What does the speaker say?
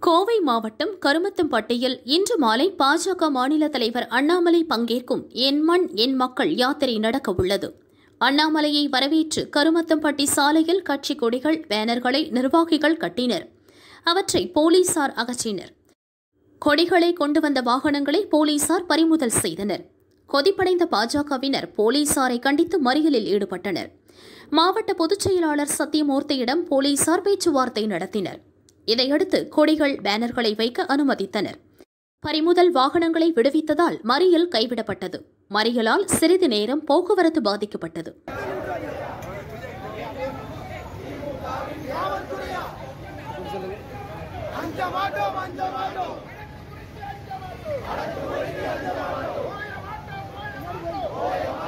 கோவை மாவட்டம் கருமத்தம்பட்டியில் இன்று மாலை பாஜக மாநில தலைவர் அண்ணாமலை பங்கேற்கும் என் மண் என் மக்கள் யாத்திரை நடக்க உள்ளது அண்ணாமலையை வரவேற்று கருமத்தம்பட்டி சாலையில் கட்சி கொடிகள் பேனர்களை நிர்வாகிகள் கட்டினர் அவற்றை போலீசார் அகற்றினர் கொடிகளை கொண்டு வந்த வாகனங்களை போலீசார் பறிமுதல் செய்தனர் கொதிப்படைந்த பாஜகவினர் போலீசாரை கண்டித்து மறியலில் ஈடுபட்டனர் மாவட்ட பொதுச் செயலாளர் சத்தியமூர்த்தியிடம் போலீசார் பேச்சுவார்த்தை நடத்தினர் இதையடுத்து கொடிகள் பேனர்களை வைக்க அனுமதித்தனர் பறிமுதல் வாகனங்களை விடுவித்ததால் மறியல் கைவிடப்பட்டது மறியலால் சிறிது நேரம் போக்குவரத்து பாதிக்கப்பட்டது அஞ்ச மாட்டோம் அஞ்ச மாட்டோம் ஓய மாட்டோம்